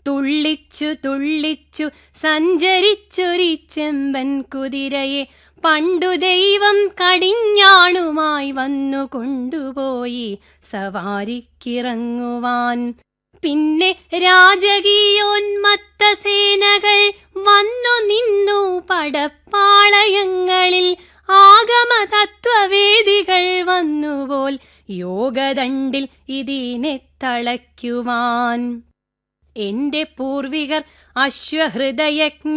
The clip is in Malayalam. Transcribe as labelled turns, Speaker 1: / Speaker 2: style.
Speaker 1: തുള്ളിച്ചു തുള്ളിച്ചു സഞ്ചരിച്ചൊരി ചെമ്പൻ കുതിരയെ പണ്ടു ദൈവം കടിഞ്ഞാണുമായി വന്നു കൊണ്ടുപോയി സവാരിക്കിറങ്ങുവാൻ പിന്നെ രാജകീയോന്മത്ത സേനകൾ വന്നു നിന്നു പടപ്പാളയങ്ങളിൽ ആഗമതത്വവേദികൾ വന്നുപോൽ യോഗദണ്ഡിൽ ഇതിനെ തളയ്ക്കുവാൻ എന്റെ പൂർവികർ അശ്വഹൃദയജ്ഞ